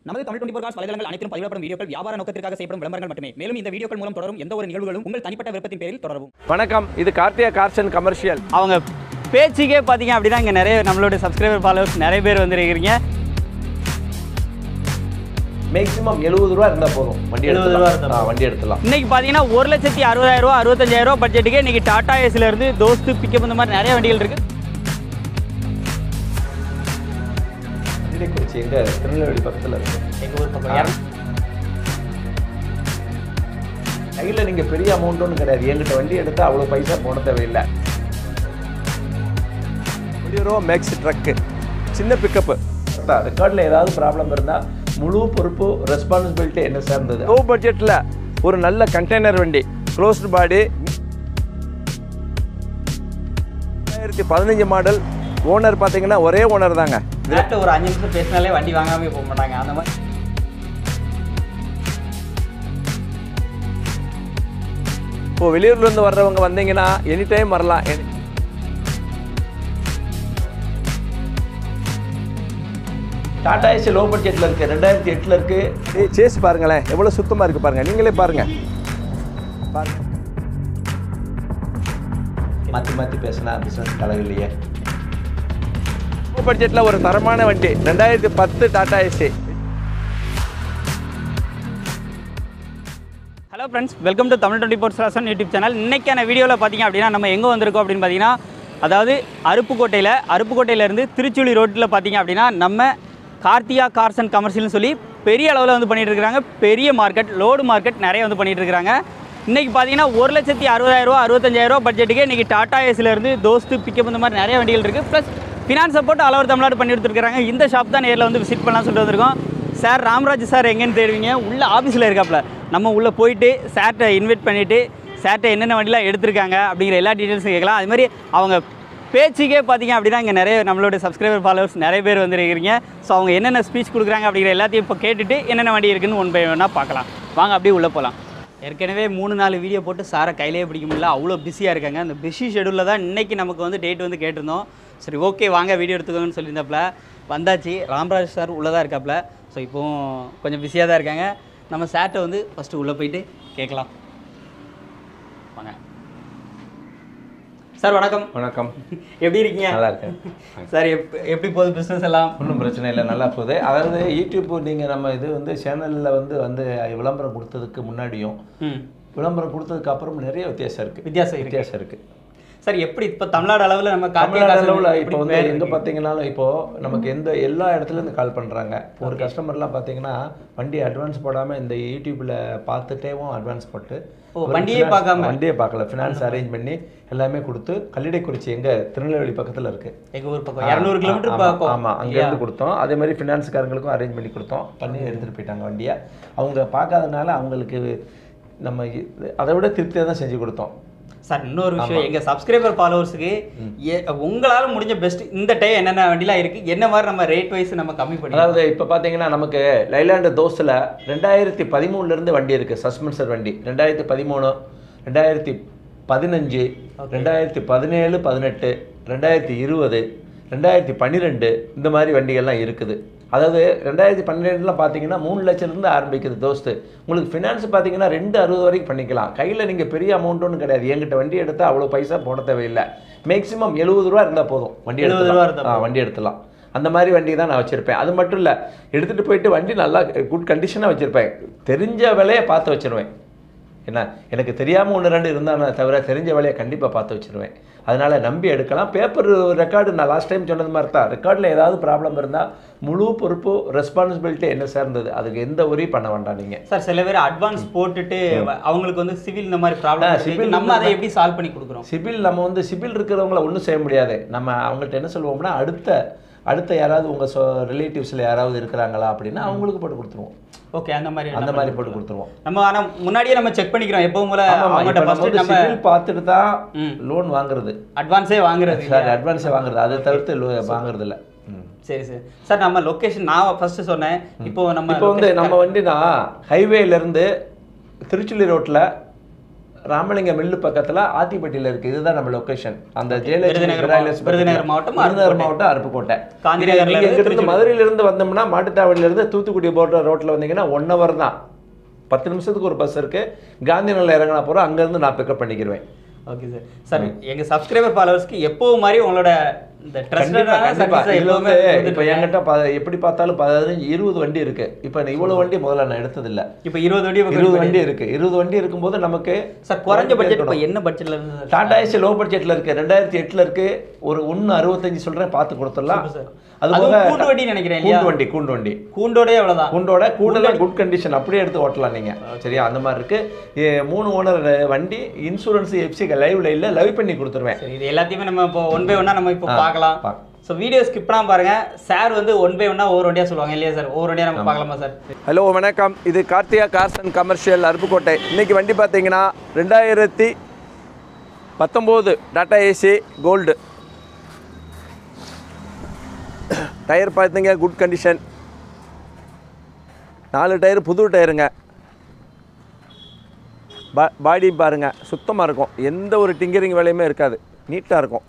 நமது Tamil twenty cos வலைதளங்கள் அனைத்தும் பதிவிடப்படும் வீடியோக்கள் வியாபார நோக்கத்திற்காக செய்யப்படும் விளம்பரங்கள் மட்டுமே மேலும் இந்த வீடியோக்கள் மூலம் தொடரும் எந்த ஒரு நிகழ்வுகளும் உங்கள் தனிப்பட்ட விருப்பத்தின் பேரில் தொடரவும் வணக்கம் இது கார்த்தியா கார்ஸ் அண்ட் கமர்ஷியல் அவங்க பேச்சுக்கே பார்த்தீங்க அப்படின்னா இங்கே நிறைய நம்மளோட சப்ஸ்கிரைபர் ஃபாலோவர்ஸ் நிறைய பேர் வந்துருக்கிறீங்க மேக்ஸிமம் எழுபது ரூபா இருந்தால் போதும் வண்டி 70 ரூபா எடுத்துலாம் இருந்தா ஆ, வண்டி எடுத்துலாம் இன்னைக்கு பார்த்தீங்கன்னா ஒரு லட்சத்தி அறுபதாயிரம் ரூபா அறுபத்தஞ்சாயிரம் ரூபா பட்ஜெட்டுக்கே இன்னைக்கு டாடா ஏஸ்ல இருந்து தோஸ்து பிக்கப் இந்த மாதிரி நிறைய வண்டிகள் இருக்கு குறிச்சி எங்க திருநெல்வேலி பக்கத்தில் இருக்கு எங்கள் ஊர் பக்கம் கையில் நீங்கள் பெரிய அமௌண்ட் ஒன்றும் கிடையாது என்கிட்ட வண்டி எடுத்தால் அவ்வளோ பைசா போட தேவையில்லை ரூபா மேக்ஸ் ட்ரக்கு சின்ன பிக்கப்பு ரெக்கார்டில் ஏதாவது ப்ராப்ளம் இருந்தால் முழு பொறுப்பு ரெஸ்பான்சிபிலிட்டி என்ன சார்ந்தது லோ பட்ஜெட்டில் ஒரு நல்ல கண்டெய்னர் வண்டி க்ளோஸ்டு பாடி ரெண்டாயிரத்தி பதினஞ்சு மாடல் ஓனர் பார்த்தீங்கன்னா ஒரே ஓனர் தாங்க கரெக்டாக ஒரு அஞ்சு நிமிஷம் பேசினாலே வண்டி வாங்காமே போக மாட்டாங்க அந்த மாதிரி இப்போ வெளியூர்லேருந்து வர்றவங்க வந்தீங்கன்னா எனி டைம் வரலாம் எனி- டாடா ஏசி லோ பட்ஜெட்டில் இருக்குது ரெண்டாயிரத்தி எட்டில் இருக்குது சேஸ் பாருங்களேன் எவ்வளோ சுத்தமாக இருக்குது பாருங்கள் நீங்களே பாருங்கள் பாருங்க மாற்றி மாற்றி பேசினா பிஸ்னஸ் கலவில்லையே லோ பட்ஜெட்டில் ஒரு தரமான வண்டி ரெண்டாயிரத்தி பத்து Tata Ace hello friends welcome to Tamil twenty four stars YouTube channel இன்னைக்கான வீடியோவில் பார்த்தீங்க அப்படின்னா நம்ம எங்கே வந்திருக்கோம் அப்படின்னு பார்த்தீங்கன்னா அதாவது அருப்புக்கோட்டையில் அருப்புக்கோட்டையிலேருந்து திருச்சுழி ரோட்டில் பார்த்தீங்க அப்படின்னா நம்ம கார்த்தியா கார்ஸ் அண்ட் கமர்ஷியல்னு சொல்லி பெரிய அளவில் வந்து பண்ணிட்டு இருக்காங்க பெரிய மார்க்கெட் லோடு மார்க்கெட் நிறைய வந்து பண்ணிட்டு இருக்காங்க இன்றைக்கி பார்த்தீங்கன்னா ஒரு லட்சத்தி அறுபதாயிரரூவா அறுபத்தஞ்சாயிரரூவா பட்ஜெட்டுக்கு இன்றைக்கி டாடா ஏஸ்லேருந்து தோஸ்து பிக்கப் இந்த மாதிரி நிறைய வண்டிகள் இருக்குது ப்ளஸ் ஃபினான்ஸ் சப்போர்ட் அளவர் தமிழ்நாடு பண்ணி கொடுத்துருக்காங்க இந்த ஷாப் தான் நேரில் வந்து விசிட் பண்ணலாம் சொல்லிட்டு வந்திருக்கோம் சார் ராம்ராஜ் சார் எங்கேன்னு தேடுவீங்க உள்ள ஆஃபீஸில் இருக்காப்புல நம்ம உள்ளே போயிட்டு சார்கிட்ட இன்வைட் பண்ணிவிட்டு சார்கிட்ட என்னென்ன வண்டிலாம் எடுத்திருக்காங்க அப்படிங்கிற எல்லா டீட்டெயில்ஸும் கேட்கலாம் அது மாதிரி அவங்க பேச்சுக்கே பார்த்தீங்க அப்படின்னா இங்கே நிறைய நம்மளோட சப்ஸ்கிரைபர் ஃபாலோவர்ஸ் நிறைய பேர் வந்துருக்கிறீங்க ஸோ அவங்க என்னென்ன ஸ்பீச் கொடுக்குறாங்க அப்படிங்கிற எல்லாத்தையும் இப்போ கேட்டுட்டு என்னென்ன வண்டி இருக்குன்னு ஒன் பை ஒன்னாக பார்க்கலாம் வாங்க அப்படியே உள்ளே போகலாம் ஏற்கனவே மூணு நாலு வீடியோ போட்டு சாரை கையிலேயே பிடிக்க முடியல அவ்வளோ பிஸியாக இருக்காங்க அந்த பிஸி ஷெடியூலில் தான் இன்றைக்கி நமக்கு வந்து டேட் வந்து கேட்டிருந்தோம் சரி ஓகே வாங்க வீடியோ எடுத்துக்கோங்கன்னு சொல்லியிருந்தாப்புல வந்தாச்சு ராம்ராஜ் சார் உள்ளே தான் இருக்காப்புல ஸோ இப்போவும் கொஞ்சம் பிஸியாக தான் இருக்காங்க நம்ம சார்ட்டை வந்து ஃபஸ்ட்டு உள்ளே போயிட்டு கேட்கலாம் வாங்க சார் வணக்கம் வணக்கம் எப்படி இருக்கீங்க நல்லா இருக்கேன் சார் எப் எப்படி போகுது பிஸ்னஸ் எல்லாம் ஒன்றும் பிரச்சனை இல்லை நல்லா போகுது அதாவது யூடியூப் நீங்கள் நம்ம இது வந்து சேனலில் வந்து வந்து விளம்பரம் கொடுத்ததுக்கு முன்னாடியும் ம் விளம்பரம் கொடுத்ததுக்கு அப்புறம் நிறைய வித்தியாசம் இருக்குது வித்தியாசம் இருக்கு வித்தியாசம் இருக்குது சார் எப்படி இப்போ தமிழ்நாடு அளவில் நம்ம கார்த்திகை தமிழ்நாடு காசு அளவில் எப்படி இப்போ வந்து பேர் எங்கே இருக்கு? பார்த்தீங்கன்னாலும் இப்போ நமக்கு எந்த எல்லா இடத்துல இருந்து கால் பண்ணுறாங்க ஒரு கஸ்டமர்லாம் பார்த்தீங்கன்னா வண்டி அட்வான்ஸ் போடாமல் இந்த யூடியூப்பில் பார்த்துட்டேவும் அட்வான்ஸ் போட்டு ஓ, ஒரு வண்டியே finance- பார்க்காம? வண்டியே பார்க்கல ஃபினான்ஸ் அரேஞ்ச் பண்ணி எல்லாமே கொடுத்து கல்லிடைக்குறிச்சி எங்கள் திருநெல்வேலி பக்கத்தில் இருக்குது எங்க ஊர் பக்கம் இரநூறு கிலோமீட்டர் ஆமா, பக்கம் ஆமா அங்கேருந்து கொடுத்தோம் அதே மாதிரி ஃபினான்ஸ்காரங்களுக்கும் அரேஞ்ச் பண்ணி கொடுத்தோம் பண்ணி எடுத்துகிட்டு போயிட்டாங்க வண்டியை அவங்க பார்க்காதனால அவங்களுக்கு நம்ம இது- அதை விட திருப்தியாக தான் செஞ்சு கொடுத்தோம் சார் இன்னொரு விஷயம் எங்க சப்ஸ்கிரைபர் ஃபாலோவர்ஸுக்கு உங்களால முடிஞ்ச பெஸ்ட் இந்த டைம் என்னென்ன வண்டிலாம் இருக்கு என்ன மாதிரி நம்ம ரேட் வைஸ் நம்ம கம்மி பண்ணி அதாவது இப்போ பார்த்தீங்கன்னா நமக்கு லைலாண்டு தோஸில் ரெண்டாயிரத்தி பதிமூணுலேருந்து வண்டி இருக்குது சஸ்பென்சர் வண்டி ரெண்டாயிரத்தி பதிமூணு ரெண்டாயிரத்தி பதினஞ்சு ரெண்டாயிரத்தி பதினேழு பதினெட்டு ரெண்டாயிரத்தி இருபது ரெண்டாயிரத்தி பன்னிரெண்டு இந்த மாதிரி வண்டிகள்லாம் இருக்குது அதாவது ரெண்டாயிரத்தி பன்னிரெண்டுலாம் பார்த்தீங்கன்னா மூணு லட்சத்துலேருந்து ஆரம்பிக்குது தோஸ்து உங்களுக்கு ஃபினான்ஸ் பார்த்தீங்கன்னா ரெண்டு அறுபது வரைக்கும் பண்ணிக்கலாம் கையில் நீங்கள் பெரிய அமௌண்ட் ஒன்றும் கிடையாது என்கிட்ட வண்டி எடுத்தால் அவ்வளோ பைசா போட தேவையில்லை மேக்ஸிமம் எழுபது ரூபா இருந்தால் போதும் வண்டி 70 ரூபா எடுத்துக்கலாம் இருந்தா ஆ, வண்டி எடுத்துலாம் அந்த மாதிரி வண்டி தான் நான் வச்சுருப்பேன் அது மட்டும் இல்லை எடுத்துகிட்டு போயிட்டு வண்டி நல்லா குட் கண்டிஷனாக வச்சுருப்பேன் தெரிஞ்ச விலையை பார்த்து வச்சிருவேன் என்ன எனக்கு தெரியாமல் ஒன்று ரெண்டு இருந்தால் தவிர தெரிஞ்ச வேலையை கண்டிப்பாக பார்த்து வச்சிருவேன் அதனால் நம்பி எடுக்கலாம் பேப்பர் ரெக்கார்டு நான் லாஸ்ட் டைம் சொன்னது மாதிரி தான் ரெக்கார்டில் ஏதாவது ப்ராப்ளம் இருந்தால் முழு பொறுப்பு ரெஸ்பான்சிபிலிட்டி என்ன சேர்ந்தது அதுக்கு எந்த உரியும் பண்ண வேண்டாம் நீங்கள் சார் சில பேர் அட்வான்ஸ் போட்டுட்டு அவங்களுக்கு வந்து சிவில் இந்த மாதிரி ஆ, ப்ராப்ளம் civil நம்ம அதை எப்படி சால்வ் பண்ணி கொடுக்குறோம் சிபில் நம்ம வந்து சிபில் இருக்கிறவங்கள ஒன்றும் செய்ய முடியாது நம்ம அவங்கள்ட்ட என்ன சொல்லுவோம்னா அடுத்த அடுத்த யாராவது உங்கள் சொ ரிலேட்டிவ்ஸில் யாராவது இருக்கிறாங்களா அப்படின்னா அவங்களுக்கு போட்டு கொடுத்துருவோம் ஓகே அந்த மாதிரி அந்த மாதிரி போட்டு கொடுத்துருவோம் நம்ம ஆனா முன்னாடியே நம்ம செக் பண்ணிக்கிறோம் எப்பவும் போல ஆமாம் அவங்ககிட்ட ஃபர்ஸ்ட் நம்ம சிபில் பார்த்துட்டு தான் ம். லோன் வாங்குறது அட்வான்ஸே வாங்குறது சாரி அட்வான்ஸே வாங்குறது அதை தவிர்த்து lo- வாங்குறது இல்லை ம். சரி சரி சார் நம்ம லொகேஷன் நான் ஃபர்ஸ்ட் சொன்னேன் இப்போ நம்ம இப்போ வந்து location நம்ம வண்டினா ஹைவேலேருந்து திருச்சுழி ரோட்டில் ராமலிங்க மில்லு பக்கத்துல ஆத்திப்பட்டியில இருக்கு இதுதான் நம்ம லொகேஷன் அந்த ஜெயலலிதா விருதுநகர் மாவட்டம், விருதுநகர் மாவட்டம், விருதுநகர் அருப்புக்கோட்டை. மாவட்டம் அருப்புக்கோட்டை காந்தி இது நகர்ல நீங்க இருந்து இங்க இருந்து திருச்சி. மதுரையில இருந்து வந்தோம்னா மாட்டுத்தாவடியில இருந்து தூத்துக்குடி போற ரோட்ல வந்தீங்கன்னா ஒன் ஹவர் தான் பத்து நிமிஷத்துக்கு ஒரு பஸ் இருக்கு காந்தி நகர்ல இறங்கினா போறோம் அங்க இருந்து நான் பிக்கப் பண்ணிக்கிருவேன் ஓகே சார் சார் எங்க சப்ஸ்கிரைபர் ஃபாலோவர்ஸ்க்கு எப்பவும் மாதிரி உங்களோட இந்த கண்டிப்பா ட்ரஸ்டடான கண்டிப்பா சர்வீஸ் இதுல எப்பவுமே வந்து இப்ப கொடுத்துட்டு என்கிட்ட ப- எப்படி பார்த்தாலும் பதினஞ்சு இருபது வண்டி இருக்கு இப்ப நான் இவ்வளவு வண்டி முதல்ல நான் எடுத்தது இல்ல இப்போ இருபது வண்டி இருபது வண்டி இருக்கு இருபது வண்டி இருக்கும்போது நமக்கு சார் குறைஞ்ச பட்ஜெட் இப்போ இருக்கணும். என்ன பட்ஜெட்ல இருந்து சார் டாடா ஏசி லோ பட்ஜெட்ல இருக்கு ரெண்டாயிரத்தி எட்டுல இருக்கு ஒரு ஒன்னு அறுபத்தஞ்சு சொல்றேன் பார்த்து கொடுத்துடலாம் Super, sir. அது அதுவும் போக கூண்டு வண்டி நினைக்கிறேன் இல்லையா? கூண்டு வண்டி கூண்டு வண்டி கூண்டோடே அவ்வளவுதான் கூண்டோட கூண்டெல்லாம் குட் கண்டிஷன் அப்படியே எடுத்து ஓட்டலாம் நீங்க சரியா அந்த மாதிரி இருக்கு ஏ, மூணு ஓனர் வண்டி இன்சூரன்ஸ் எஃப்சி லைவ்ல இல்ல லைவ் பண்ணி கொடுத்துருவேன் சரி இது எல்லாத்தையுமே நம்ம இப்போ ஒன் பை ஒன்னா நம்ம இப்போ ஆ, பார்க்கலாம் பார்க்கலாம். ஸோ வீடியோ ஸ்கிப் பண்ணாம பாருங்க சார் வந்து ஒன் பை ஒன்னா ஒவ்வொரு வண்டியா சொல்லுவாங்க இல்லையா சார் ஒவ்வொரு வண்டியா நம்ம பார்க்கலாமா சார் ஹலோ வணக்கம் இது Karthiya cars and commercial Aruppukottai இன்னைக்கு வண்டி பார்த்தீங்கன்னா ரெண்டாயிரத்தி பத்தொம்போது டாடா ஏசி கோல்டு டயர் பார்த்தீங்க குட் கண்டிஷன் நாலு டயர் புது டயருங்க பா பாடி பாருங்க சுத்தமாக இருக்கும் எந்த ஒரு டிங்கரிங் வேலையுமே இருக்காது நீட்டாக இருக்கும்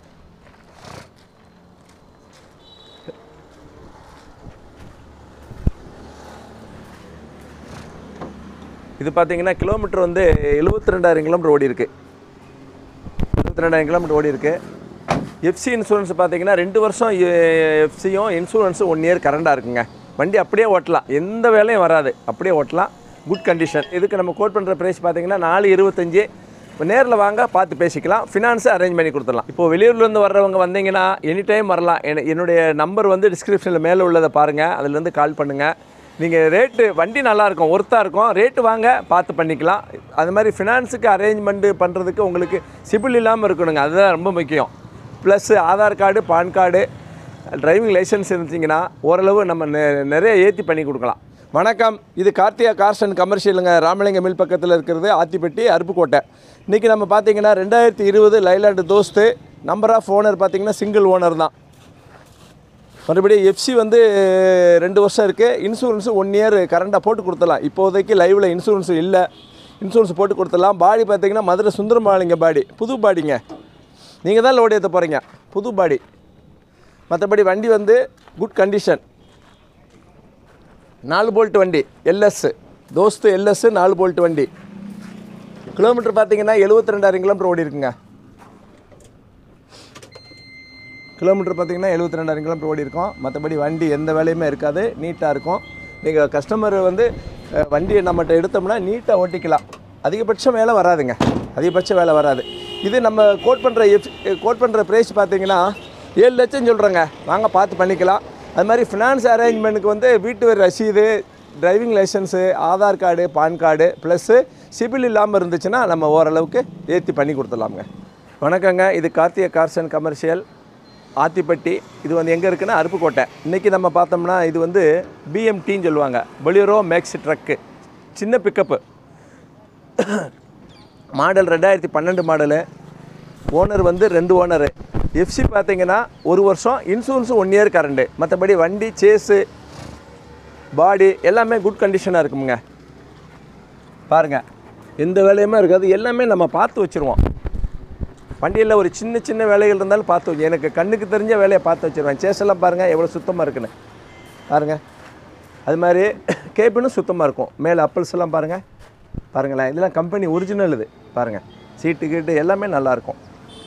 இது பார்த்தீங்கன்னா கிலோமீட்டர் வந்து எழுபத்தி ரெண்டாயிரம் கிலோமீட்டர் ஓடி இருக்கு எழுபத்தி ரெண்டாயிரம் கிலோமீட்டர் ஓடி இருக்கு எஃப்சி இன்சூரன்ஸ் பார்த்தீங்கன்னா ரெண்டு வருஷம் எஃப்சியும் இன்சூரன்ஸும் ஒன் இயர் கரண்டாக இருக்குங்க வண்டி அப்படியே ஓட்டலாம் எந்த வேலையும் வராது அப்படியே ஓட்டலாம் குட் கண்டிஷன் இதுக்கு நம்ம கோட் பண்ணுற ப்ரைஸ் பார்த்தீங்கன்னா நாலு இருபத்தஞ்சி இப்போ நேரில் வாங்க பார்த்து பேசிக்கலாம் ஃபினான்ஸை அரேஞ்ச் பண்ணி கொடுத்துடலாம் இப்போ வெளியூர்லேருந்து வர்றவங்க வந்தீங்கன்னா எனி டைம் வரலாம் என- என்னுடைய நம்பர் வந்து டிஸ்கிரிப்ஷனில் மேலே உள்ளதை பாருங்கள் அதுலேருந்து கால் பண்ணுங்கள் நீங்கள் ரேட்டு வண்டி நல்லா இருக்கும் ஒர்த்தாக இருக்கும் ரேட்டு வாங்க பார்த்து பண்ணிக்கலாம் அது மாதிரி ஃபினான்ஸுக்கு அரேஞ்ச்மெண்ட்டு பண்ணுறதுக்கு உங்களுக்கு சிபில் இல்லாமல் இருக்கணுங்க அதுதான் ரொம்ப முக்கியம் plus Aadhaar card PAN card driving licence இருந்துச்சிங்கன்னா ஓரளவு நம்ம நெ- நிறைய ஏற்றி பண்ணி கொடுக்கலாம் வணக்கம் இது கார்த்தியா கார்ஸ் அண்ட் கமர்ஷியலுங்க ராமலிங்க மில் பக்கத்தில் இருக்கிறது ஆத்திப்பட்டி அருப்புக்கோட்டை இன்றைக்கி நம்ம பார்த்தீங்கன்னா ரெண்டாயிரத்தி இருபது Leyland Dost number of owner பார்த்தீங்கன்னா சிங்கிள் ஓனர் தான் மறுபடியும் எஃப்சி வந்து ரெண்டு வருஷம் இருக்குது இன்சூரன்ஸு ஒன் இயர் கரண்டாக போட்டு கொடுத்துடலாம் இப்போதைக்கு லைவில் இன்சூரன்ஸ் இல்லை இன்சூரன்ஸ் போட்டு கொடுத்துடலாம் பாடி பார்த்தீங்கன்னா மதுரை சுந்தரமாளிங்க பாடி புது பாடிங்க நீங்கள் தான் லோடு ஏற்ற போகிறீங்க புது பாடி மற்றபடி வண்டி வந்து குட் கண்டிஷன் நாலு போல்ட் வண்டி எல்எஸ் தோஸ்து எல்எஸ் நாலு போல்ட் வண்டி கிலோமீட்டர் பார்த்தீங்கன்னா எழுபத்தி ரெண்டாயிரம் கிலோமீட்டர் ஓடி இருக்குங்க கிலோமீட்டர் பார்த்தீங்கன்னா எழுபத்தி ரெண்டாயிரம் கிலோமீட்டர் ஓடி இருக்கும் மற்றபடி வண்டி எந்த வேலையுமே இருக்காது நீட்டாக இருக்கும் நீங்கள் கஸ்டமர் வந்து அஹ், வண்டியை நம்மகிட்ட எடுத்தோம்னா நீட்டாக ஓட்டிக்கலாம் அதிகபட்சம் வேலை வராதுங்க அதிகபட்ச வேலை வராது இது நம்ம கோட் பண்ணுற எஃப் கோட் பண்ணுற ப்ரைஸ் பார்த்தீங்கன்னா ஏழு லட்சம் சொல்கிறேங்க வாங்க பார்த்து பண்ணிக்கலாம் அது மாதிரி ஃபினான்ஸ் அரேஞ்ச்மெண்ட்டுக்கு வந்து வீட்டு வரி ரசீது driving licence Aadhaar card PAN card plus CIBIL இல்லாமல் இருந்துச்சுன்னா நம்ம ஓரளவுக்கு ஏற்றி பண்ணி கொடுத்துடலாமுங்க வணக்கங்க இது Karthiya cars and commercial Athipatti இது வந்து எங்கே இருக்குன்னா அருப்புக்கோட்டை இன்றைக்கி நம்ம பார்த்தோம்னா இது வந்து பிஎம்டின்னு சொல்லுவாங்க பொலியரோ மேக்ஸ் ட்ரக்கு சின்ன பிக்கப்பு மாடல் ரெண்டாயிரத்தி பன்னெண்டு மாடலு ஓனர் வந்து ரெண்டு ஓனரு எஃப்சி பார்த்தீங்கன்னா ஒரு வருஷம் இன்சூரன்ஸு ஒன் இயர் கரண்டு மற்றபடி வண்டி சேஸு பாடி எல்லாமே குட் கண்டிஷனாக இருக்குமுங்க பாருங்கள் எந்த வேலையுமே இருக்காது எல்லாமே நம்ம பார்த்து வச்சுருவோம் வண்டியில் ஒரு சின்ன சின்ன வேலைகள் இருந்தாலும் பார்த்து வச்சு எனக்கு கண்ணுக்கு தெரிஞ்ச வேலையை பார்த்து வச்சுருவேன் சேஸெல்லாம் பாருங்கள் எவ்வளோ சுத்தமாக இருக்குன்னு பாருங்கள் அது மாதிரி கேபினும் சுத்தமாக இருக்கும் மேலே அப்பல்ஸ் எல்லாம் பாருங்கள் பாருங்களேன் இதெல்லாம் கம்பெனி ஒரிஜினல் இது பாருங்கள் சீட்டு கீட்டு எல்லாமே நல்லாயிருக்கும்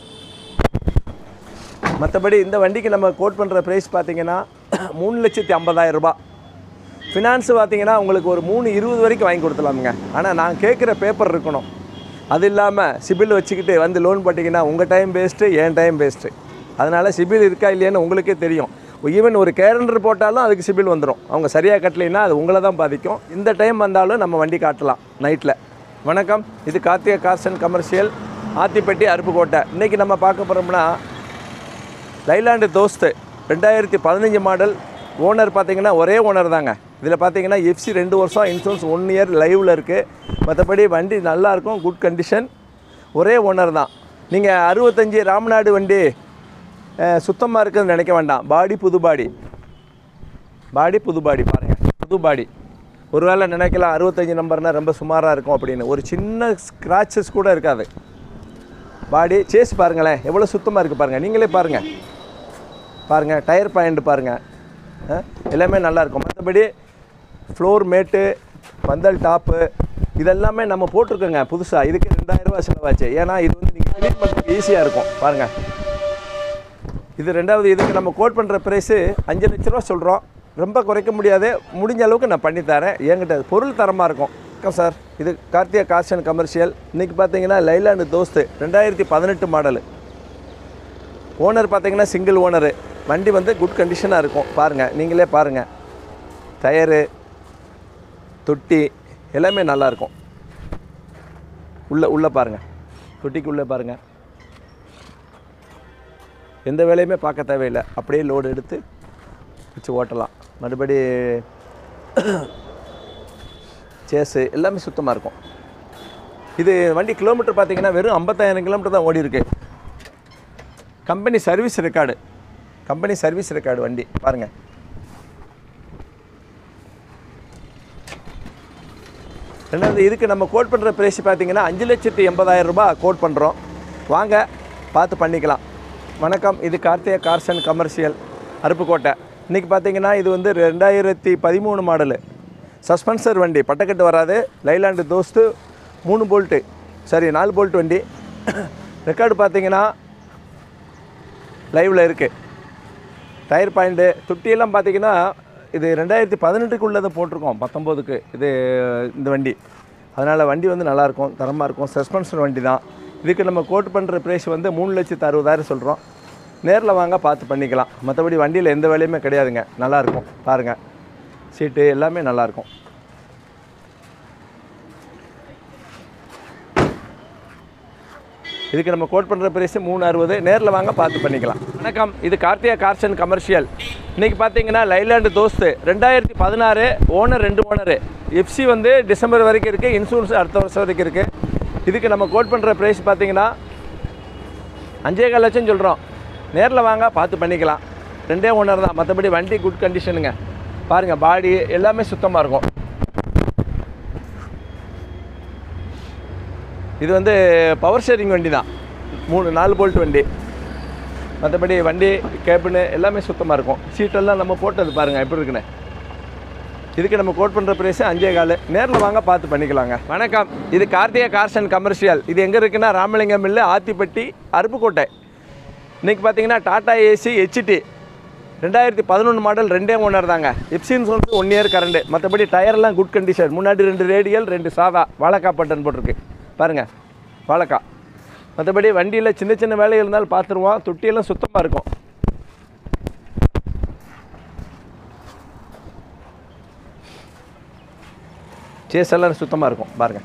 மற்றபடி இந்த வண்டிக்கு நம்ம கோட் பண்ணுற ப்ரைஸ் பார்த்தீங்கன்னா மூணு லட்சத்தி ஐம்பதாயிரம் ரூபாய் ஃபினான்ஸ் பார்த்தீங்கன்னா உங்களுக்கு ஒரு மூணு இருபது வரைக்கும் வாங்கி கொடுத்துலாமுங்க ஆனால் நான் கேட்குற பேப்பர் இருக்கணும் அது இல்லாமல் சிபில் வச்சுக்கிட்டு வந்து லோன் போட்டிங்கன்னா உங்கள் டைம் வேஸ்ட்டு என் டைம் வேஸ்ட்டு அதனால் சிபில் இருக்கா இல்லையான்னு உங்களுக்கே தெரியும் ஈவன் ஒரு கேரண்டர் போட்டாலும் அதுக்கு சிபில் வந்துடும் அவங்க சரியாக கட்டலைன்னா அது உங்களை தான் பாதிக்கும் இந்த டைம் வந்தாலும் நம்ம வண்டி காட்டலாம் நைட்டில் வணக்கம் இது Karthika cars and commercial Athipatti Aruppukottai இன்றைக்கி நம்ம பார்க்க போகிறோம்னா லைலாண்டு தோஸ்து ரெண்டாயிரத்தி பதினஞ்சு மாடல் ஓனர் பார்த்தீங்கன்னா ஒரே ஓனர் தாங்க இதில் பார்த்தீங்கன்னா எஃப்சி ரெண்டு வருஷம் இன்சூரன்ஸ் ஒன் இயர் லைவில் இருக்குது மற்றபடி வண்டி நல்லாயிருக்கும் குட் கண்டிஷன் ஒரே ஓனர் தான் நீங்கள் அறுபத்தஞ்சி ராமநாடு வண்டி சுத்தமாக இருக்குதுன்னு நினைக்க வேண்டாம் பாடி புது பாடி பாடி புது பாடி பாருங்கள் புது பாடி ஒருவேளை நினைக்கலாம் அறுபத்தஞ்சு நம்பர்னால் ரொம்ப சுமாராக இருக்கும் அப்படின்னு ஒரு சின்ன ஸ்க்ராச்சஸ் கூட இருக்காது பாடி சேஸ் பாருங்களேன் எவ்வளோ சுத்தமாக இருக்குது பாருங்கள் நீங்களே பாருங்கள் பாருங்கள் டயர் பாயிண்ட் பாருங்கள் ஆ, எல்லாமே நல்லாயிருக்கும் மற்றபடி ஃப்ளோர் மேட்டு பந்தல் டாப்பு இதெல்லாமே நம்ம போட்டிருக்கோங்க புதுசாக இதுக்கு ரெண்டாயிரரூவா செலவாச்சு ஏன்னா இது வந்து நீங்கள் க்ளீன் பண்ணுறதுக்கு ஈஸியாக இருக்கும் பாருங்கள் இது ரெண்டாவது இதுக்கு நம்ம கோட் பண்ணுற ப்ரைஸு அஞ்சு லட்ச ரூபா சொல்கிறோம் ரொம்ப குறைக்க முடியாது முடிஞ்ச அளவுக்கு நான் பண்ணி தரேன் என்கிட்ட பொருள் தரமாக இருக்கும் வணக்கம் சார் இது கார்த்தியா கார்ஸ் அண்ட் கமர்ஷியல் இன்றைக்கி பார்த்தீங்கன்னா லைலாண்டு தோஸ்து ரெண்டாயிரத்தி பதினெட்டு மாடலு ஓனர் பார்த்தீங்கன்னா சிங்கிள் ஓனரு வண்டி வந்து குட் கண்டிஷனாக இருக்கும் பாருங்கள் நீங்களே பாருங்கள் டயரு தொட்டி எல்லாமே நல்லாயிருக்கும் உள்ளே உள்ளே பாருங்கள் தொட்டிக்கு உள்ளே பாருங்கள் எந்த வேலையுமே பார்க்க தேவையில்லை அப்படியே லோடு எடுத்து வச்சு ஓட்டலாம் மறுபடி சேஸு எல்லாமே சுத்தமாக இருக்கும் இது வண்டி கிலோமீட்டர் பார்த்தீங்கன்னா வெறும் ஐம்பத்தாயிரம் கிலோமீட்டர் தான் ஓடி இருக்கு company service record company service record வண்டி பாருங்கள் ரெண்டாவது இதுக்கு நம்ம கோட் பண்ணுற ப்ரைஸ் பார்த்தீங்கன்னா அஞ்சு லட்சத்தி எண்பதாயிரம் ரூபாய் கோட் பண்ணுறோம் வாங்க பார்த்து பண்ணிக்கலாம் வணக்கம் இது Karthiya cars and commercial Aruppukottai இன்றைக்கி பார்த்தீங்கன்னா இது வந்து ரெண்டாயிரத்தி பதிமூணு மாடலு சஸ்பென்சர் வண்டி பட்டக்கட்டு வராது லைலாண்டு தோஸ்து மூணு போல்ட்டு சரி நாலு போல்ட் வண்டி ரெக்கார்டு பார்த்தீங்கன்னா லைவில் இருக்குது டயர் பாயிண்ட்டு தொட்டியெல்லாம் பார்த்தீங்கன்னா இது ரெண்டாயிரத்தி பதினெட்டுக்கு உள்ளதை போட்டிருக்கோம் பத்தொம்போதுக்கு இது இந்த வண்டி அதனால் வண்டி வந்து நல்லாயிருக்கும் தரமாக இருக்கும் சஸ்பென்ஷன் வண்டி தான் இதுக்கு நம்ம கோட் பண்ணுற ப்ரைஸ் வந்து மூணு லட்சத்து அறுபதாயிரம் சொல்கிறோம் நேரில் வாங்க பார்த்து பண்ணிக்கலாம் மற்றபடி வண்டியில் எந்த வேலையுமே கிடையாதுங்க நல்லாயிருக்கும் பாருங்கள் சீட்டு எல்லாமே நல்லாயிருக்கும் இதுக்கு நம்ம கோட் பண்ணுற ப்ரைஸ் மூணு அறுபது நேரில் வாங்க பார்த்து பண்ணிக்கலாம் வணக்கம் இது கார்த்தியா கார்ஸ் அண்ட் கமர்ஷியல் இன்றைக்கி பார்த்தீங்கன்னா லைலாண்டு தோஸ்து ரெண்டாயிரத்தி பதினாறு ஓனர் ரெண்டு ஓனரு எஃப்சி வந்து டிசம்பர் வரைக்கும் இருக்குது இன்சூரன்ஸ் அடுத்த வருஷம் வரைக்கும் இருக்குது இதுக்கு நம்ம கோட் பண்ணுற ப்ரைஸ் பார்த்தீங்கன்னா அஞ்சே கால் லட்சம் சொல்கிறோம் நேரில் வாங்க பார்த்து பண்ணிக்கலாம் ரெண்டே ஓனர் தான் மற்றபடி வண்டி குட் கண்டிஷனுங்க பாருங்கள் பாடி எல்லாமே சுத்தமாக இருக்கும் இது வந்து பவர் ஷேரிங் வண்டி தான் மூணு நாலு போல்ட் வண்டி மற்றபடி வண்டி கேபினு எல்லாமே சுத்தமாக இருக்கும் சீட்டெல்லாம் நம்ம போட்டது பாருங்கள் எப்படி இருக்குன்னு இதுக்கு நம்ம கோட் பண்ணுற ப்ரைஸ் அஞ்சே கால் நேரில் வாங்க பார்த்து பண்ணிக்கலாங்க வணக்கம் இது கார்த்திகா கார்ஸ் அண்ட் கமர்ஷியல் இது எங்கே இருக்குன்னா ராமலிங்கம் மில்லு ஆத்திப்பட்டி அருப்புக்கோட்டை இன்றைக்கி பார்த்தீங்கன்னா டாடா ஏசி ஹெச்டி ரெண்டாயிரத்தி பதினொன்று மாடல் ரெண்டே ஓனர் தாங்க எப்சின்ஸ் வந்து ஒன் இயர் கரண்டு மற்றபடி டயர்லாம் குட் கண்டிஷன் முன்னாடி ரெண்டு ரேடியல் ரெண்டு சாதா வாழைக்காய் பட்டன் போட்டிருக்கு பாருங்கள் வாழைக்காய் மற்றபடி வண்டியில் சின்ன சின்ன வேலைகள் இருந்தாலும் பார்த்துருவோம் தொட்டியெல்லாம் சுத்தமாக இருக்கும் சேஸ் எல்லாம் சுத்தமாக இருக்கும் பாருங்கள்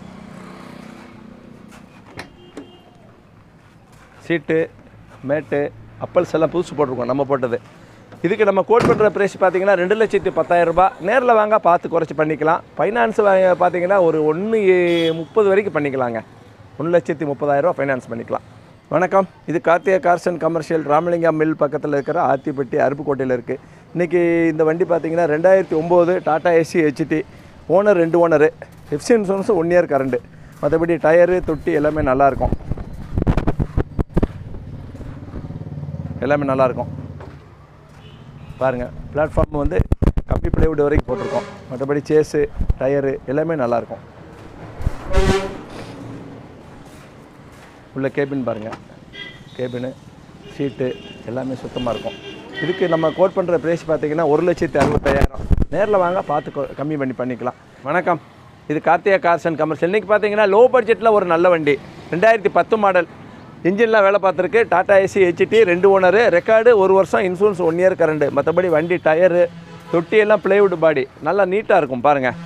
சீட்டு மேட்டு அப்பல்ஸ் எல்லாம் புதுசு போட்டிருக்கோம் நம்ம போட்டது இதுக்கு நம்ம கோட் பண்ணுற ப்ரைஸ் பார்த்தீங்கன்னா ரெண்டு லட்சத்தி பத்தாயிரம் ரூபாய் நேரில் வாங்க பார்த்து குறைச்சி பண்ணிக்கலாம் ஃபைனான்ஸ் பார்த்தீங்கன்னா ஒரு ஒன்று முப்பது வரைக்கும் பண்ணிக்கலாங்க ஒன்று லட்சத்தி முப்பதாயிரரூபா ஃபைனான்ஸ் பண்ணிக்கலாம் வணக்கம் இது Karthika cars and commercial Ramalingam mill பக்கத்தில் இருக்கிற ஆத்திப்பட்டி அருப்புக்கோட்டையில் இருக்குது இன்றைக்கி இந்த வண்டி பார்த்தீங்கன்னா ரெண்டாயிரத்தி ஒம்பது டாடா ஏசி ஹெச்டி ஓனர் ரெண்டு owner FC insurance one year current மற்றபடி டயரு தொட்டி எல்லாமே நல்லாயிருக்கும் எல்லாமே நல்லாயிருக்கும் பாருங்கள் பிளாட்ஃபார்ம் வந்து கம்பி பிளைவுட் வரைக்கும் போட்டிருக்கோம் மற்றபடி சேஸு டயரு எல்லாமே நல்லாயிருக்கும் உள்ள கேபின் பாருங்கள் கேபினு சீட்டு எல்லாமே சுத்தமாக இருக்கும் இதுக்கு நம்ம கோட் பண்ணுற ப்ரைஸ் பார்த்தீங்கன்னா ஒரு லட்சத்தி அறுபத்தாயிரம் நேரில் வாங்க பார்த்து கொ- கம்மி பண்ணி பண்ணிக்கலாம் வணக்கம் இது கார்த்திகா கார்ஸ் அண்ட் கமர்ஷியல் இன்றைக்கி பார்த்தீங்கன்னா லோ பட்ஜெட்டில் ஒரு நல்ல வண்டி ரெண்டாயிரத்தி பத்து மாடல் இன்ஜின்லாம் வேலை பார்த்துருக்கு டாடா ஏசி ஹெச்டி ரெண்டு ஓனரு ரெக்கார்டு ஒரு வருஷம் இன்சூரன்ஸ் ஒன் இயர் கரண்டு மற்றபடி வண்டி டயரு தொட்டி எல்லாம் பிளைவுட் பாடி நல்லா நீட்டாக இருக்கும் பாருங்கள்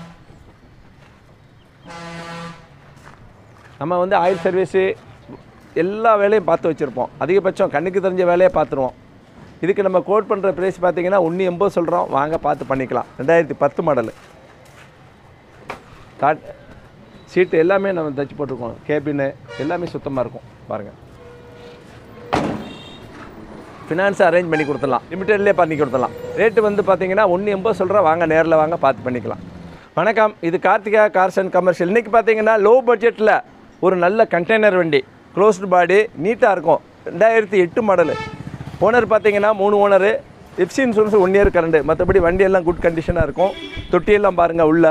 நம்ம வந்து ஆயில் சர்வீஸு எல்லா வேலையும் பார்த்து வச்சுருப்போம் அதிகபட்சம் கண்ணுக்கு தெரிஞ்ச வேலையை பார்த்துருவோம் இதுக்கு நம்ம கோட் பண்ணுற ப்ரைஸ் பார்த்தீங்கன்னா ஒன்று எண்பது சொல்கிறோம் வாங்க பார்த்து பண்ணிக்கலாம் ரெண்டாயிரத்தி பத்து மாடலு டாட் சீட்டு எல்லாமே நம்ம தச்சு போட்டிருக்கோம் கேபினு எல்லாமே சுத்தமாக இருக்கும் பாருங்கள் ஃபினான்ஸ் அரேஞ்ச் பண்ணி கொடுத்துடலாம் லிமிட்டட்லேயே பண்ணி கொடுத்துடலாம் ரேட்டு வந்து பார்த்தீங்கன்னா ஒன்று எண்பது சொல்கிறோம் வாங்க நேரில் வாங்க பார்த்து பண்ணிக்கலாம் வணக்கம் இது கார்த்திகா கார்ஸ் அண்ட் கமர்ஷியல் இன்றைக்கி பார்த்தீங்கன்னா லோ பட்ஜெட்டில் ஒரு நல்ல கண்டெய்னர் வண்டி க்ளோஸ்டு பாடி நீட்டாக இருக்கும் ரெண்டாயிரத்தி எட்டு மாடலு ஓனர் பார்த்தீங்கன்னா மூணு owner FC insurance one year current மற்றபடி வண்டி எல்லாம் குட் கண்டிஷனாக இருக்கும் தொட்டியெல்லாம் பாருங்கள் உள்ள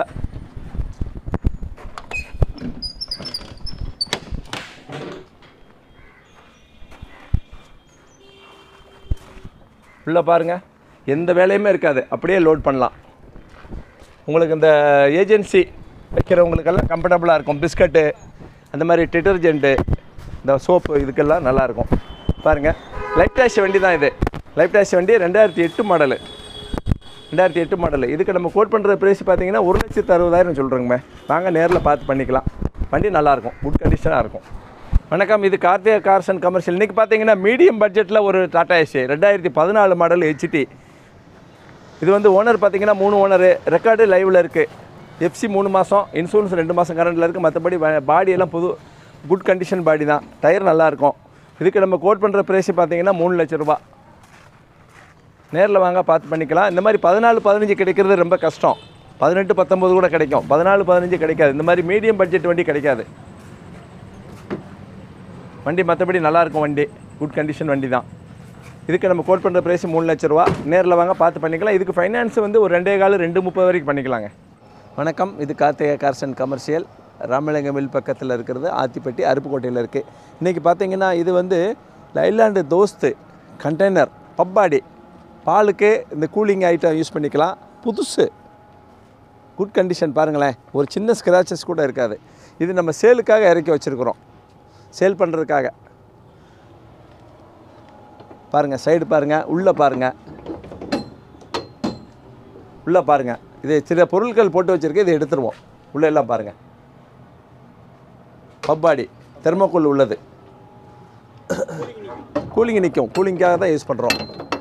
உள்ளே பாருங்கள் எந்த வேலையுமே இருக்காது அப்படியே லோட் பண்ணலாம் உங்களுக்கு இந்த ஏஜென்சி வைக்கிறவங்களுக்கெல்லாம் கம்ஃபர்டபுளாக இருக்கும் பிஸ்கட்டு அந்த மாதிரி டிட்டர்ஜென்ட்டு இந்த சோப்பு இதுக்கெல்லாம் நல்லாயிருக்கும் பாருங்கள் லைஃப் டேஷ் வண்டி தான் இது லைஃப் டேஷ் வண்டி ரெண்டாயிரத்தி எட்டு மாடலு ரெண்டாயிரத்தி எட்டு மாடலு இதுக்கு நம்ம கோட் பண்ணுற ப்ரைஸ் பார்த்தீங்கன்னா ஒரு லட்சத்து அறுபதாயிரம் சொல்கிறோங்கம்மே வாங்க நேரில் பார்த்து பண்ணிக்கலாம் வண்டி நல்லாயிருக்கும் குட் கண்டிஷனாக இருக்கும் வணக்கம் இது கார்த்திகா கார்ஸ் அண்ட் கமர்ஷியல் இன்றைக்கி பார்த்தீங்கன்னா மீடியம் பட்ஜெட்டில் ஒரு டாடா ஏசி ரெண்டாயிரத்தி பதினாலு மாடல் ஹெச்டி இது வந்து ஓனர் பார்த்தீங்கன்னா மூணு ஓனரு ரெக்கார்டு லைவில் இருக்குது எஃப்சி மூணு மாதம் இன்சூரன்ஸ் ரெண்டு மாதம் கரண்டில் இருக்குது மற்றபடி பாடி எல்லாம் புது குட் கண்டிஷன் பாடி தான் டயர் நல்லாயிருக்கும் இதுக்கு நம்ம கோட் பண்ணுற ப்ரைஸ் பார்த்தீங்கன்னா மூணு லட்ச ரூபா நேரில் வாங்க பார்த்து பண்ணிக்கலாம் இந்த மாதிரி பதினாலு பதினஞ்சு கிடைக்கிறது ரொம்ப கஷ்டம் பதினெட்டு பத்தொம்பது கூட கிடைக்கும் பதினாலு பதினஞ்சு கிடைக்காது இந்த மாதிரி மீடியம் பட்ஜெட் வண்டி கிடைக்காது வண்டி மற்றபடி நல்லாயிருக்கும் வண்டி குட் கண்டிஷன் வண்டி தான் இதுக்கு நம்ம கோட் பண்ணுற ப்ரைஸ் மூணு லட்ச ரூபா நேரில் வாங்க பார்த்து பண்ணிக்கலாம் இதுக்கு ஃபைனான்ஸ் வந்து ஒரு ரெண்டே கால் ரெண்டு முப்பது வரைக்கும் பண்ணிக்கலாங்க வணக்கம் இது Karthika cars and commercial Ramalinga mill பக்கத்தில் இருக்கிறது ஆத்திப்பட்டி அருப்புக்கோட்டையில் இருக்குது இன்றைக்கி பார்த்தீங்கன்னா இது வந்து லைலாண்டு தோஸ்து கண்டெய்னர் பப்பாடி பாலுக்கு இந்த கூலிங் ஐட்டம் யூஸ் பண்ணிக்கலாம் புதுசு குட் கண்டிஷன் பாருங்களேன் ஒரு சின்ன ஸ்க்ராச்சஸ் கூட இருக்காது இது நம்ம சேலுக்காக இறக்கி வச்சுருக்குறோம் சேல் பண்ணுறதுக்காக பாருங்கள் சைடு பாருங்கள் உள்ளே பாருங்கள் உள்ளே பாருங்கள் இது சில பொருட்கள் போட்டு வச்சுருக்கு இதை எடுத்துருவோம் உள்ளே எல்லாம் பாருங்கள் பப்பாடி தெர்மோக்கோல் உள்ளது கூலிங் நிற்கும் கூலிங்காக தான் யூஸ் பண்ணுறோம்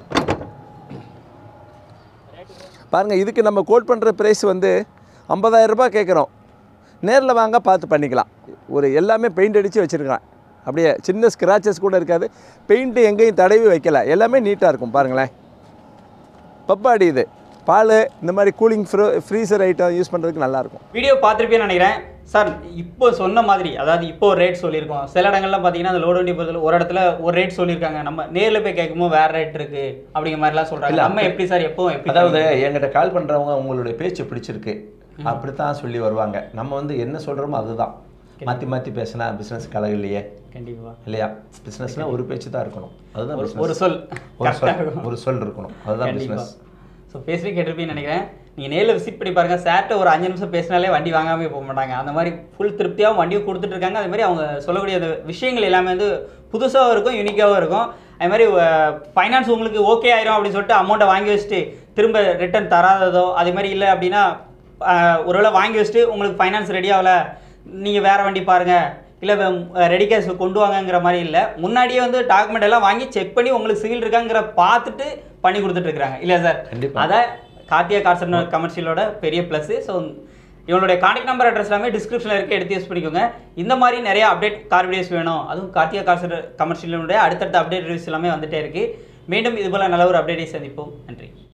பாருங்கள் இதுக்கு நம்ம கோட் பண்ணுற ப்ரைஸ் வந்து 50000 ரூபாய் கேட்குறோம் நேரில் வாங்க பார்த்து பண்ணிக்கலாம் ஒரு எல்லாமே பெயிண்ட் அடித்து வச்சுருக்கேன் அப்படியே சின்ன ஸ்க்ராச்சஸ் கூட இருக்காது பெயிண்ட்டு எங்கேயும் தடவி வைக்கல எல்லாமே நீட்டாக இருக்கும் பாருங்களேன் பப்பாடி இது பால் இந்த மாதிரி கூலிங் ஃப்ரோ ஃப்ரீசர் ஐட்டம் யூஸ் பண்ணுறதுக்கு நல்லாயிருக்கும் வீடியோ பார்த்துருப்பேன்னு நினைக்கிறேன் சார் இப்போ சொன்ன மாதிரி அதாவது இப்போ ஒரு ரேட் சொல்லியிருக்கோம் சில இடங்கள்லாம் பார்த்தீங்கன்னா அந்த லோடு வண்டி பொறுத்தல ஒரு இடத்துல ஒரு ரேட் சொல்லியிருக்காங்க நம்ம நேரில் போய் கேட்கும்போது வேற ரேட் இருக்கு அப்படிங்கிற மாதிரிலாம் சொல்றாங்க இல்ல, நம்ம எப்படி சார் எப்போ எப்படி அதாவது என்கிட்ட கால் பண்ணுறவங்க உங்களுடைய பேச்சு பிடிச்சிருக்கு அப்படித்தான் சொல்லி வருவாங்க நம்ம வந்து என்ன சொல்கிறோமோ அதுதான் மாற்றி மாற்றி பேசினா பிஸ்னஸ் கலகு இல்லையே கண்டிப்பா இல்லையா பிஸ்னஸ்னால் ஒரு பேச்சு தான் இருக்கணும் அதுதான் ஒரு- business. ஒரு சொல் ஒரு correct ஆ சொல் இருக்கும். ஒரு சொல் இருக்கணும் அதுதான் கண்டிப்பா பிஸ்னஸ் ஸோ பேசி கேட்டிருப்பீங்கன்னு நினைக்கிறேன் நீங்கள் நேரில் விசிட் பண்ணி பாருங்க சார்ட்ட ஒரு அஞ்சு நிமிஷம் பேசினாலே வண்டி வாங்காமே போக மாட்டாங்க அந்த மாதிரி ஃபுல் திருப்தியாகவும் வண்டியும் கொடுத்துட்டு இருக்காங்க அதே மாதிரி அவங்க சொல்லக்கூடிய அந்த விஷயங்கள் எல்லாமே வந்து புதுசாகவும் இருக்கும் யூனிக்காகவும் இருக்கும் அது மாதிரி ஃபைனான்ஸ் உங்களுக்கு ஓகே ஆயிரும் அப்படின்னு சொல்லிட்டு அமௌண்ட்டை வாங்கி வச்சுட்டு திரும்ப ரிட்டர்ன் தராததோ அதே மாதிரி இல்லை அப்படின்னா அஹ், ஒருவேளை வாங்கி வச்சுட்டு உங்களுக்கு ஃபைனான்ஸ் ரெடி ஆகல நீங்கள் வேறு வண்டி பாருங்கள் இல்லை ரெடி கேஷ் கொண்டு வாங்கங்கிற மாதிரி இல்லை முன்னாடியே வந்து டாக்குமெண்ட் எல்லாம் வாங்கி செக் பண்ணி உங்களுக்கு சிவில் இருக்காங்கிற பார்த்துட்டு பண்ணி கொடுத்துட்டு இருக்காங்க இல்லையா சார் கண்டிப்பா. அதான் கார்த்தியா கார்ஸ் அண்ட் கமர்ஷியலோட பெரிய ப்ளஸ் ஸோ இவங்களுடைய கான்டாக்ட் நம்பர் அட்ரஸ் எல்லாமே டிஸ்கிரிப்ஷனில் இருக்க எடுத்து யூஸ் பண்ணிக்கோங்க இந்த மாதிரி நிறைய அப்டேட் கார் வீடியோஸ் வேணும் அதுவும் கார்த்தியா கார்ஸ் கமர்ஷியலுடைய அடுத்தடுத்த அப்டேட் ரிவ்யூஸ் எல்லாமே வந்துட்டே இருக்கு மீண்டும் இது போல நல்ல ஒரு அப்டேட்டை சந்திப்போம் நன்றி